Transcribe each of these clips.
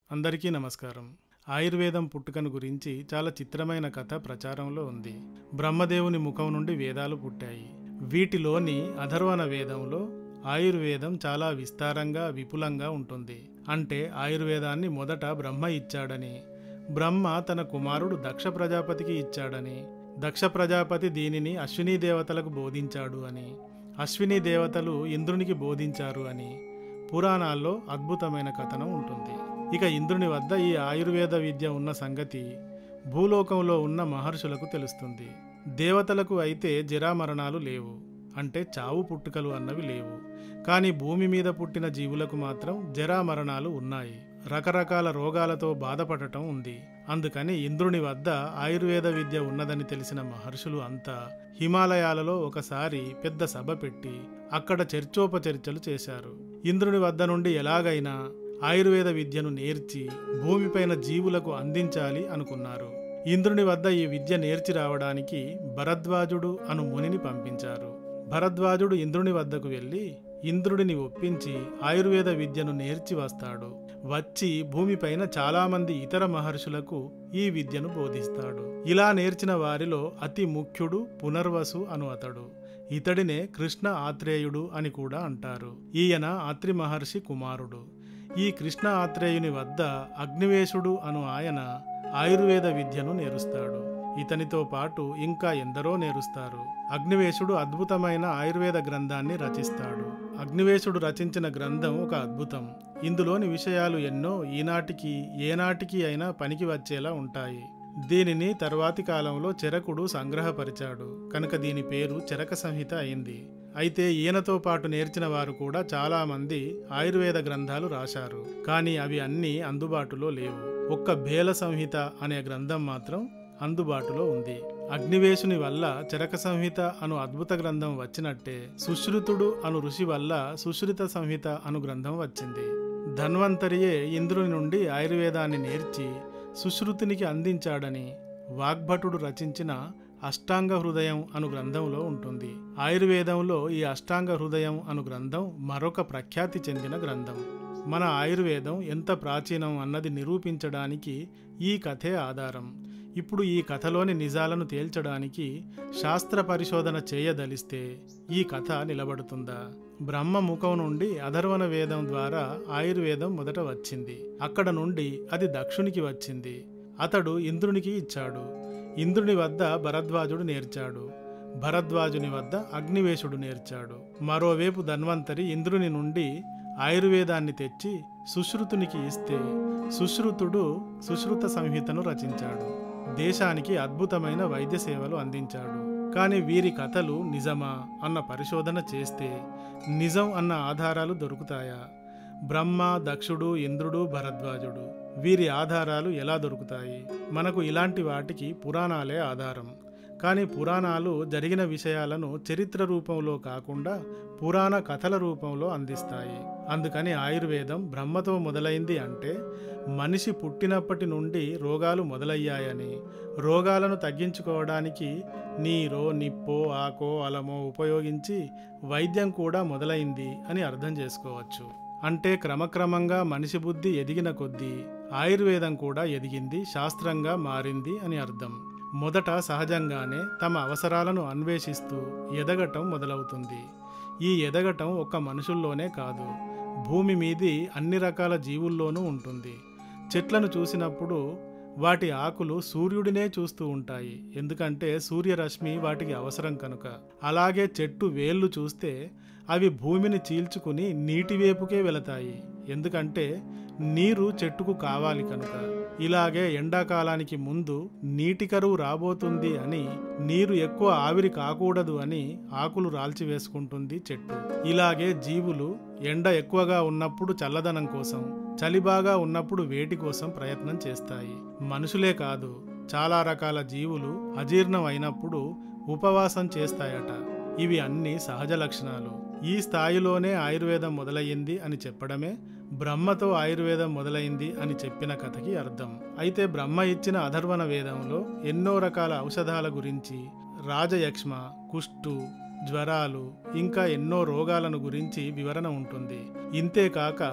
అందరికీ నమస్కారం ఆయుర్వేదం పుట్టుకను గురించి చాలా చిత్రమైన కథ ప్రచారంలో ఉంది బ్రహ్మదేవుని ముఖం నుండి వేదాలు పుట్టాయి వీటిలోని అధర్వణ వేదంలో ఆయుర్వేదం చాలా విస్తారంగా విపులంగా ఉంటుంది అంటే ఆయుర్వేదాన్ని మొదట బ్రహ్మ ఇచ్చాడని బ్రహ్మ తన కుమారుడు దక్ష ప్రజాపతికి ఇచ్చాడని దక్ష ప్రజాపతి దీనిని అశ్విని దేవతలకు బోధించాడు అని అశ్విని దేవతలు ఇంద్రునికి బోధించారు అని పురాణాల్లో అద్భుతమైన కథనం ఉంటుంది ఇక ఇంద్రుని వద్ద ఈ ఆయుర్వేద విద్య ఉన్న సంగతి భూలోకంలో ఉన్న మహర్షులకు తెలుస్తుంది దేవతలకు అయితే జరామరణాలు లేవు అంటే చావు పుట్టుకలు అన్నవి లేవు కానీ భూమి మీద పుట్టిన జీవులకు మాత్రం జరామరణాలు ఉన్నాయి రకరకాల రోగాలతో బాధపడటం ఉంది అందుకని ఇంద్రుని వద్ద ఆయుర్వేద విద్య ఉన్నదని తెలిసిన మహర్షులు అంతా హిమాలయాలలో ఒకసారి పెద్ద సభ పెట్టి అక్కడ చర్చోపచర్చలు చేశారు ఇంద్రుని వద్ద నుండి ఎలాగైనా ఆయుర్వేద విద్యను నేర్చి భూమిపైన జీవులకు అందించాలి అనుకున్నారు ఇంద్రుని వద్ద ఈ విద్య నేర్చి రావడానికి భరద్వాజుడు అను మునిని పంపించారు భరద్వాజుడు ఇంద్రుని వద్దకు వెళ్ళి ఇంద్రుడిని ఒప్పించి ఆయుర్వేద విద్యను నేర్చి వస్తాడు వచ్చి భూమిపైన చాలామంది ఇతర మహర్షులకు ఈ విద్యను బోధిస్తాడు ఇలా నేర్చిన వారిలో అతి ముఖ్యుడు పునర్వసు అను అతడు ఇతడినే కృష్ణ ఆత్రేయుడు అని కూడా అంటారు ఈయన ఆత్రి మహర్షి కుమారుడు ఈ కృష్ణ ఆత్రేయుని వద్ద అగ్నివేశుడు అను ఆయన ఆయుర్వేద విద్యను నేరుస్తాడు ఇతనితో పాటు ఇంకా ఎందరో నేరుస్తారు అగ్నివేశుడు అద్భుతమైన ఆయుర్వేద గ్రంథాన్ని రచిస్తాడు అగ్నివేశుడు రచించిన గ్రంథం ఒక అద్భుతం ఇందులోని విషయాలు ఎన్నో ఈనాటికి ఏనాటికి అయినా పనికి వచ్చేలా ఉంటాయి దీనిని తర్వాతి కాలంలో చెరకుడు సంగ్రహపరిచాడు కనుక దీని పేరు చెరక సంహిత అయింది అయితే ఈయనతో పాటు నేర్చిన వారు కూడా చాలా మంది ఆయుర్వేద గ్రంథాలు రాశారు కానీ అవి అన్నీ అందుబాటులో లేవు ఒక్క భేల సంహిత అనే గ్రంథం మాత్రం అందుబాటులో ఉంది అగ్నివేశుని వల్ల చరక సంహిత అను అద్భుత గ్రంథం వచ్చినట్టే సుశ్రుతుడు అను ఋషి వల్ల సుశ్రుత సంహిత అను గ్రంథం వచ్చింది ధన్వంతరియే ఇంద్రుని నుండి ఆయుర్వేదాన్ని నేర్చి సుశ్రుతునికి అందించాడని వాగ్భటుడు రచించిన అష్టాంగ హృదయం అను గ్రంథంలో ఉంటుంది ఆయుర్వేదంలో ఈ అష్టాంగ హృదయం అను గ్రంథం మరొక ప్రఖ్యాతి చెందిన గ్రంథం మన ఆయుర్వేదం ఎంత ప్రాచీనం అన్నది నిరూపించడానికి ఈ కథే ఆధారం ఇప్పుడు ఈ కథలోని నిజాలను తేల్చడానికి శాస్త్ర పరిశోధన చేయదలిస్తే ఈ కథ నిలబడుతుందా బ్రహ్మ ముఖం నుండి అధర్వణ వేదం ద్వారా ఆయుర్వేదం మొదట వచ్చింది అక్కడ నుండి అది దక్షునికి వచ్చింది అతడు ఇంద్రునికి ఇచ్చాడు ఇంద్రుని వద్ద భరద్వాజుడు నేర్చాడు భరద్వాజుని వద్ద అగ్నివేశుడు నేర్చాడు మరోవైపు ధన్వంతరి ఇంద్రుని నుండి ఆయుర్వేదాన్ని తెచ్చి సుశ్రుతునికి ఇస్తే సుశ్రుతుడు సుశ్రుత సంహితను రచించాడు దేశానికి అద్భుతమైన వైద్య సేవలు అందించాడు కానీ వీరి కథలు నిజమా అన్న పరిశోధన చేస్తే నిజం అన్న ఆధారాలు దొరుకుతాయా బ్రహ్మ దక్షుడు ఇంద్రుడు భరద్వాజుడు వీరి ఆధారాలు ఎలా దొరుకుతాయి మనకు ఇలాంటి వాటికి పురాణాలే ఆధారం కానీ పురాణాలు జరిగిన విషయాలను చరిత్ర రూపంలో కాకుండా పురాణ కథల రూపంలో అందిస్తాయి అందుకని ఆయుర్వేదం బ్రహ్మతో మొదలైంది అంటే మనిషి పుట్టినప్పటి నుండి రోగాలు మొదలయ్యాయని రోగాలను తగ్గించుకోవడానికి నీరో నిప్పో ఆకో అలమో ఉపయోగించి వైద్యం కూడా మొదలైంది అని అర్థం చేసుకోవచ్చు అంటే క్రమక్రమంగా మనిషి బుద్ధి ఎదిగిన కొద్దీ ఆయుర్వేదం కూడా ఎదిగింది శాస్త్రంగా మారింది అని అర్థం మొదట సహజంగానే తమ అవసరాలను అన్వేషిస్తూ ఎదగటం మొదలవుతుంది ఈ ఎదగటం ఒక్క మనుషుల్లోనే కాదు భూమి మీది అన్ని రకాల జీవుల్లోనూ ఉంటుంది చెట్లను చూసినప్పుడు వాటి ఆకులు సూర్యుడినే చూస్తూ ఉంటాయి ఎందుకంటే సూర్యరశ్మి వాటికి అవసరం కనుక అలాగే చెట్టు వేళ్ళు చూస్తే అవి భూమిని చీల్చుకుని నీటి వైపుకే వెళతాయి ఎందుకంటే నీరు చెట్టుకు కావాలి కనుక ఇలాగే ఎండాకాలానికి ముందు నీటి కరువు రాబోతుంది అని నీరు ఎక్కువ ఆవిరి కాకూడదు అని ఆకులు రాల్చివేసుకుంటుంది చెట్టు ఇలాగే జీవులు ఎండ ఎక్కువగా ఉన్నప్పుడు చల్లదనం కోసం చలి బాగా ఉన్నప్పుడు వేటి కోసం ప్రయత్నం చేస్తాయి మనుషులే కాదు చాలా రకాల జీవులు అజీర్ణం అయినప్పుడు ఉపవాసం చేస్తాయట ఇవి అన్ని సహజ లక్షణాలు ఈ స్థాయిలోనే ఆయుర్వేదం మొదలయ్యింది అని చెప్పడమే బ్రహ్మతో ఆయుర్వేదం మొదలైంది అని చెప్పిన కథకి అర్థం అయితే బ్రహ్మ ఇచ్చిన అధర్వణ వేదంలో ఎన్నో రకాల ఔషధాల గురించి రాజయక్ష్మ కుష్టు జ్వరాలు ఇంకా ఎన్నో రోగాలను గురించి వివరణ ఉంటుంది ఇంతేకాక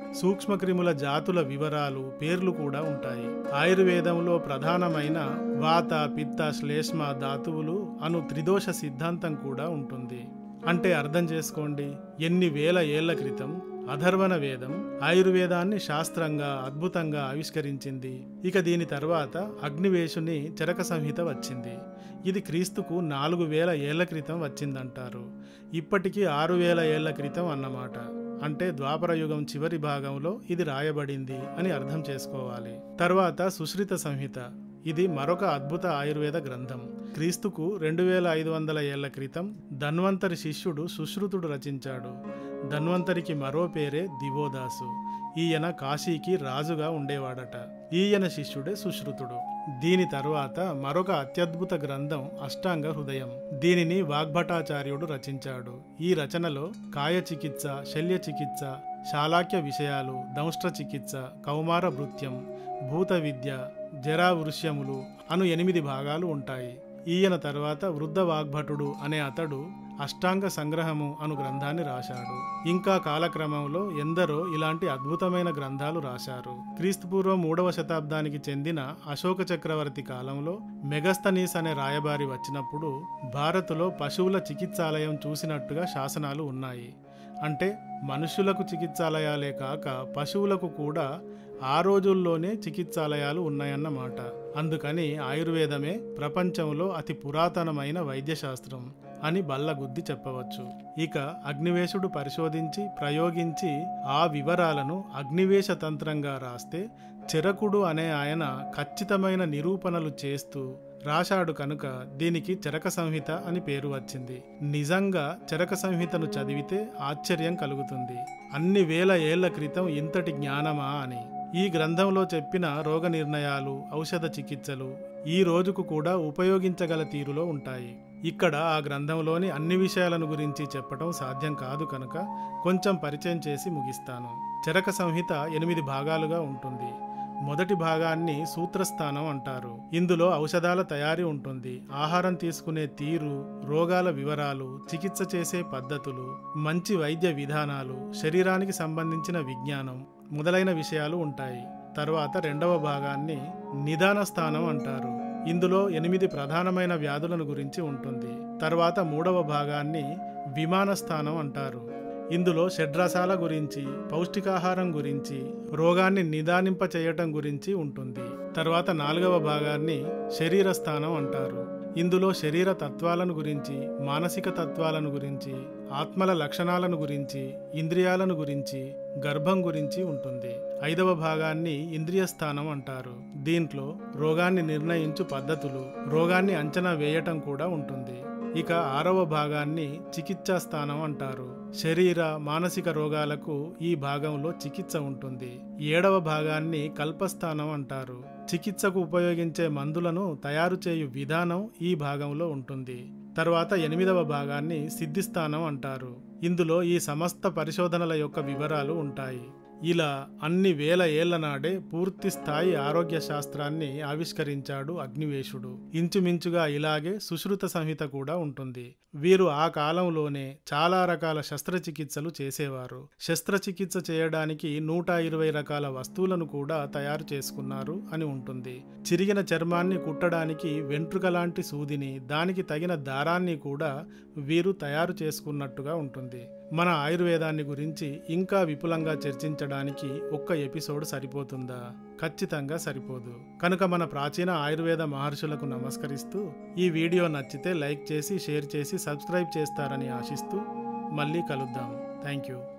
సూక్ష్మక్రిముల జాతుల వివరాలు పేర్లు కూడా ఉంటాయి ఆయుర్వేదంలో ప్రధానమైన వాత పిత్త శ్లేష్మ ధాతువులు అను త్రిదోష సిద్ధాంతం కూడా ఉంటుంది అంటే అర్థం చేసుకోండి ఎన్ని వేల ఏళ్ల క్రితం అధర్వణ వేదం ఆయుర్వేదాన్ని శాస్త్రంగా అద్భుతంగా ఆవిష్కరించింది ఇక దీని తర్వాత అగ్నివేశుని చరక సంహిత వచ్చింది ఇది క్రీస్తుకు నాలుగు వేల ఏళ్ల క్రితం వచ్చిందంటారు ఇప్పటికీ ఆరు వేల ఏళ్ల క్రితం అన్నమాట అంటే ద్వాపర యుగం చివరి భాగంలో ఇది రాయబడింది అని అర్థం చేసుకోవాలి తర్వాత సుశ్రిత సంహిత ఇది మరొక అద్భుత ఆయుర్వేద గ్రంథం క్రీస్తుకు రెండు వేల ఐదు వందల ఏళ్ల క్రితం ధన్వంతరి శిష్యుడు సుశ్రుతుడు రచించాడు ధన్వంతరికి మరో పేరే దివోదాసు ఈయన కాశీకి రాజుగా ఉండేవాడట ఈయన శిష్యుడే సుశ్రుతుడు దీని తరువాత మరొక అత్యద్భుత గ్రంథం అష్టాంగ హృదయం దీనిని వాగ్భటాచార్యుడు రచించాడు ఈ రచనలో కాయ చికిత్స శల్య చికిత్స శాలాక్య విషయాలు దంష్ట్ర చికిత్స కౌమార భృత్యం భూత విద్య జరా వృష్యములు అను ఎనిమిది భాగాలు ఉంటాయి ఈయన తర్వాత వృద్ధ వాగ్భటుడు అనే అతడు అష్టాంగ సంగ్రహము అను గ్రంథాన్ని రాశాడు ఇంకా కాలక్రమంలో ఎందరో ఇలాంటి అద్భుతమైన గ్రంథాలు రాశారు క్రీస్తుపూర్వం మూడవ శతాబ్దానికి చెందిన అశోక చక్రవర్తి కాలంలో మెగస్తనీస్ అనే రాయబారి వచ్చినప్పుడు భారత్లో పశువుల చికిత్సాలయం చూసినట్టుగా శాసనాలు ఉన్నాయి అంటే మనుషులకు చికిత్సాలయాలే కాక పశువులకు కూడా ఆ రోజుల్లోనే చికిత్సాలయాలు ఉన్నాయన్నమాట అందుకని ఆయుర్వేదమే ప్రపంచంలో అతి పురాతనమైన వైద్యశాస్త్రం అని బల్లగుద్ది చెప్పవచ్చు ఇక అగ్నివేశుడు పరిశోధించి ప్రయోగించి ఆ వివరాలను అగ్నివేశ తంత్రంగా రాస్తే చెరకుడు అనే ఆయన ఖచ్చితమైన నిరూపణలు చేస్తూ రాశాడు కనుక దీనికి చరక సంహిత అని పేరు వచ్చింది నిజంగా చరక సంహితను చదివితే ఆశ్చర్యం కలుగుతుంది అన్ని వేల ఏళ్ల క్రితం ఇంతటి జ్ఞానమా అని ఈ గ్రంథంలో చెప్పిన రోగ నిర్ణయాలు ఔషధ చికిత్సలు ఈ రోజుకు కూడా ఉపయోగించగల తీరులో ఉంటాయి ఇక్కడ ఆ గ్రంథంలోని అన్ని విషయాలను గురించి చెప్పటం సాధ్యం కాదు కనుక కొంచెం పరిచయం చేసి ముగిస్తాను చరక సంహిత ఎనిమిది భాగాలుగా ఉంటుంది మొదటి భాగాన్ని సూత్రస్థానం అంటారు ఇందులో ఔషధాల తయారీ ఉంటుంది ఆహారం తీసుకునే తీరు రోగాల వివరాలు చికిత్స చేసే పద్ధతులు మంచి వైద్య విధానాలు శరీరానికి సంబంధించిన విజ్ఞానం మొదలైన విషయాలు ఉంటాయి తర్వాత రెండవ భాగాన్ని నిదాన స్థానం అంటారు ఇందులో ఎనిమిది ప్రధానమైన వ్యాధులను గురించి ఉంటుంది తర్వాత మూడవ భాగాన్ని విమాన స్థానం అంటారు ఇందులో షడ్రసాల గురించి పౌష్టికాహారం గురించి రోగాన్ని నిదానింప చేయటం గురించి ఉంటుంది తర్వాత నాలుగవ భాగాన్ని శరీర స్థానం అంటారు ఇందులో శరీర తత్వాలను గురించి మానసిక తత్వాలను గురించి ఆత్మల లక్షణాలను గురించి ఇంద్రియాలను గురించి గర్భం గురించి ఉంటుంది ఐదవ భాగాన్ని ఇంద్రియ స్థానం అంటారు దీంట్లో రోగాన్ని నిర్ణయించు పద్ధతులు రోగాన్ని అంచనా వేయటం కూడా ఉంటుంది ఇక ఆరవ భాగాన్ని చికిత్సా స్థానం అంటారు శరీర మానసిక రోగాలకు ఈ భాగంలో చికిత్స ఉంటుంది ఏడవ భాగాన్ని కల్పస్థానం అంటారు చికిత్సకు ఉపయోగించే మందులను తయారు చేయు విధానం ఈ భాగంలో ఉంటుంది తర్వాత ఎనిమిదవ భాగాన్ని సిద్ధిస్థానం అంటారు ఇందులో ఈ సమస్త పరిశోధనల యొక్క వివరాలు ఉంటాయి ఇలా అన్ని వేల ఏళ్ల నాడే పూర్తి స్థాయి ఆరోగ్య శాస్త్రాన్ని ఆవిష్కరించాడు అగ్నివేశుడు ఇంచుమించుగా ఇలాగే సుశ్రుత సంహిత కూడా ఉంటుంది వీరు ఆ కాలంలోనే చాలా రకాల శస్త్రచికిత్సలు చేసేవారు శస్త్రచికిత్స చేయడానికి నూట ఇరవై రకాల వస్తువులను కూడా తయారు చేసుకున్నారు అని ఉంటుంది చిరిగిన చర్మాన్ని కుట్టడానికి వెంట్రుక లాంటి సూదిని దానికి తగిన దారాన్ని కూడా వీరు తయారు చేసుకున్నట్టుగా ఉంటుంది మన ఆయుర్వేదాన్ని గురించి ఇంకా విపులంగా చర్చించడానికి ఒక్క ఎపిసోడ్ సరిపోతుందా ఖచ్చితంగా సరిపోదు కనుక మన ప్రాచీన ఆయుర్వేద మహర్షులకు నమస్కరిస్తూ ఈ వీడియో నచ్చితే లైక్ చేసి షేర్ చేసి సబ్స్క్రైబ్ చేస్తారని ఆశిస్తూ మళ్ళీ కలుద్దాం థ్యాంక్ యూ